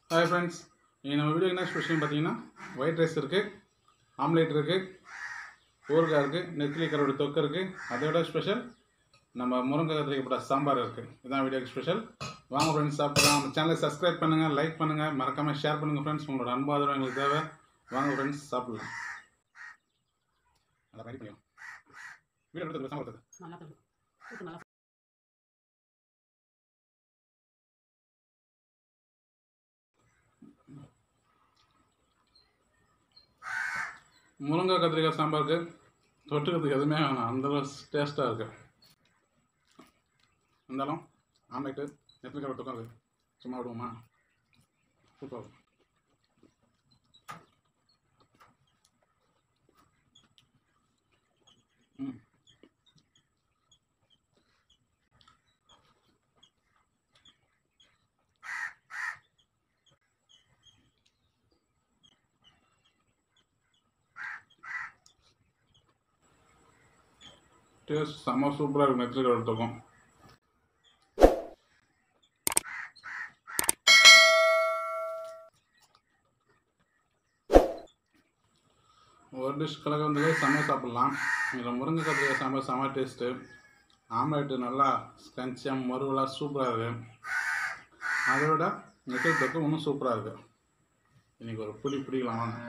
hi friends நீங்கள் நம்ம video என்ன ஸ்பெஷல் பார்த்தீங்கன்னா ஒயிட் ரைஸ் இருக்குது ஆம்லேட் இருக்குது ஊறுகாய் இருக்குது நெத்திலி கரோட தொக்கு இருக்குது அதோட ஸ்பெஷல் நம்ம முருங்கை கத்திரிக்கப்பட்ட சாம்பார் இருக்குது இதுதான் வீடியோக்கு ஸ்பெஷல் வாங்க ஃப்ரெண்ட்ஸ் சாப்பிடலாம் நம்ம சேனலை சப்ஸ்கிரைப் பண்ணுங்கள் லைக் பண்ணுங்கள் மறக்காமல் ஷேர் பண்ணுங்கள் ஃப்ரெண்ட்ஸ் உங்களோட அன்பாதரம் எங்களுக்கு தேவை வாங்க ஃப்ரெண்ட்ஸ் சாப்பிடலாம் நல்லா ரெடி பண்ணிடும் வீடியோ எடுத்து சாம்பார் எடுத்து நல்லா தரும் சூப்பு நல்லா முருங்கை கத்திரிக்காய் சாம்பாருக்கு தொட்டுக்கிறதுக்கு எதுவுமே வேணாம் அந்தளவு டேஸ்ட்டாக இருக்கு இருந்தாலும் ஆம்லேட்டு நெத்திலி கரோட தொக்கம் இருக்குது சும்மா விடுவோமா சூப்பராக இருக்கும் ம் டேஸ்ட் செம்ம சூப்பராக இருக்கும் நெத்திலி கரோட தொக்கம் ஒரு டிஷ் கலக்க வந்ததே செம்ம சாப்பிட்லாம் இதில் முருங்கை கத்திரிக்காய் சாம்பார் செம்ம டேஸ்ட்டு ஆம்லேட்டு நல்லா ஸ்கன்ச்சியாக மறுவலாக சூப்பராக இருக்குது அதை விட நெத்திலி தொக்கு இன்னும் சூப்பராக இருக்குது இன்னைக்கு ஒரு பிடி பிடிக்கலாம் வாங்க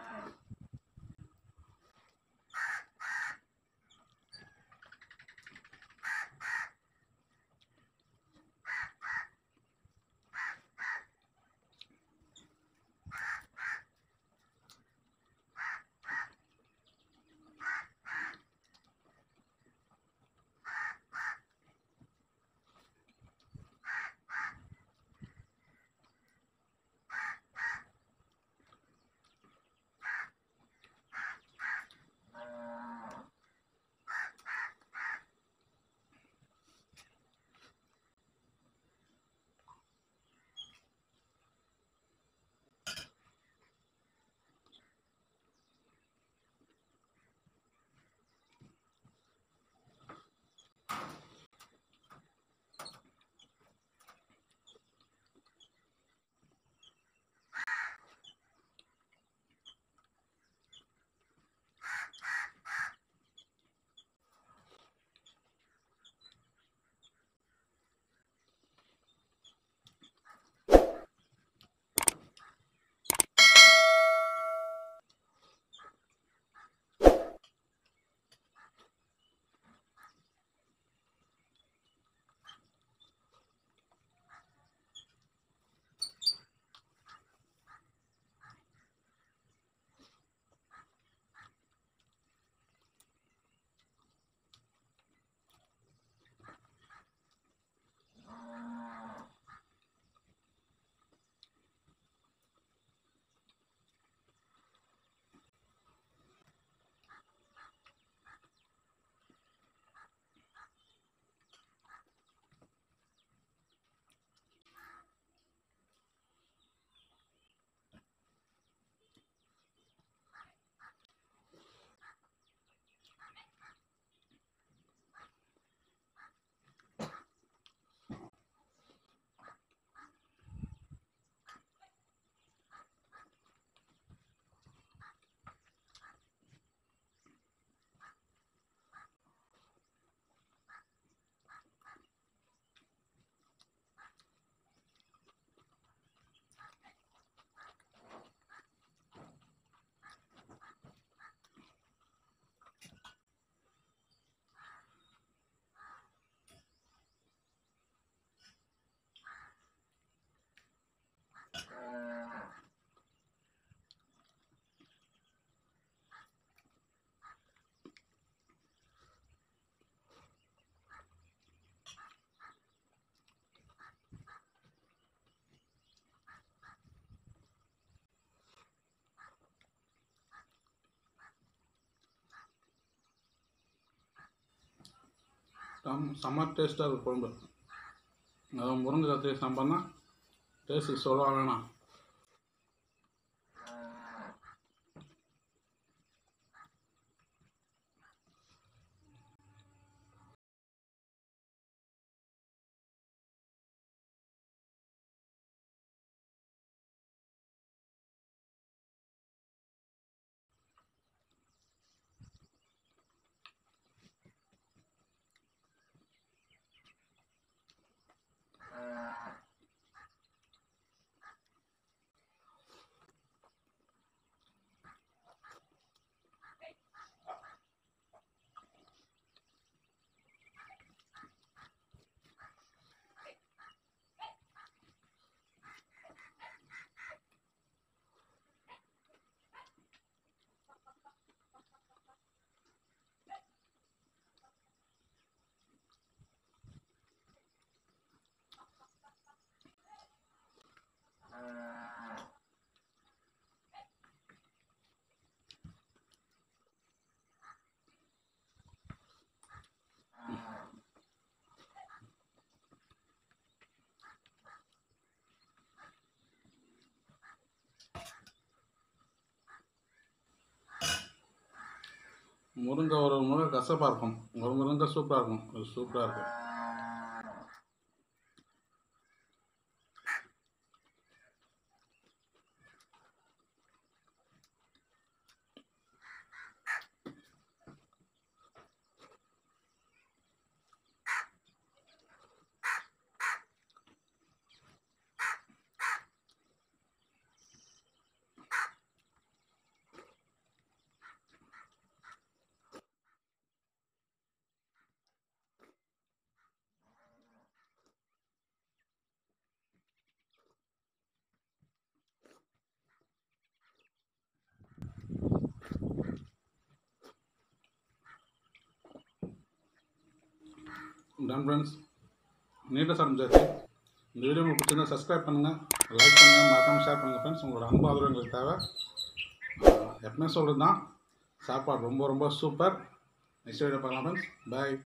சம் செம்ம டேஸ்ட்டாக இருக்கும் குழம்பு அதுவும் முருங்கை கத்திரிக்காய் சாம்பார்னா டேஸ்ட்டு சொல்ல வேணாம் முருங்கை ஒரு முருங்கை கசப்பாக இருக்கும் ஒரு முருங்கை சூப்பராக இருக்கும் இது சூப்பராக இருக்கும் டன் ஃப்ரெண்ட்ஸ் நீட்டாக சாப்பிட்டு இந்த வீடியோ உங்களுக்கு பிடிச்சிருந்தா சப்ஸ்கிரைப் பண்ணுங்கள் லைக் பண்ணுங்கள் மறக்காமல் ஷேர் பண்ணுங்கள் ஃப்ரெண்ட்ஸ் உங்களோட அன்பு ஆதரவு எங்களுக்கு தேவை ஆஹ் எப்பவுமே சொல்கிறது தான் சாப்பாடு ரொம்ப ரொம்ப சூப்பர் நெக்ஸ்ட் வீடியோ பார்க்கலாம் ஃப்ரெண்ட்ஸ் பாய்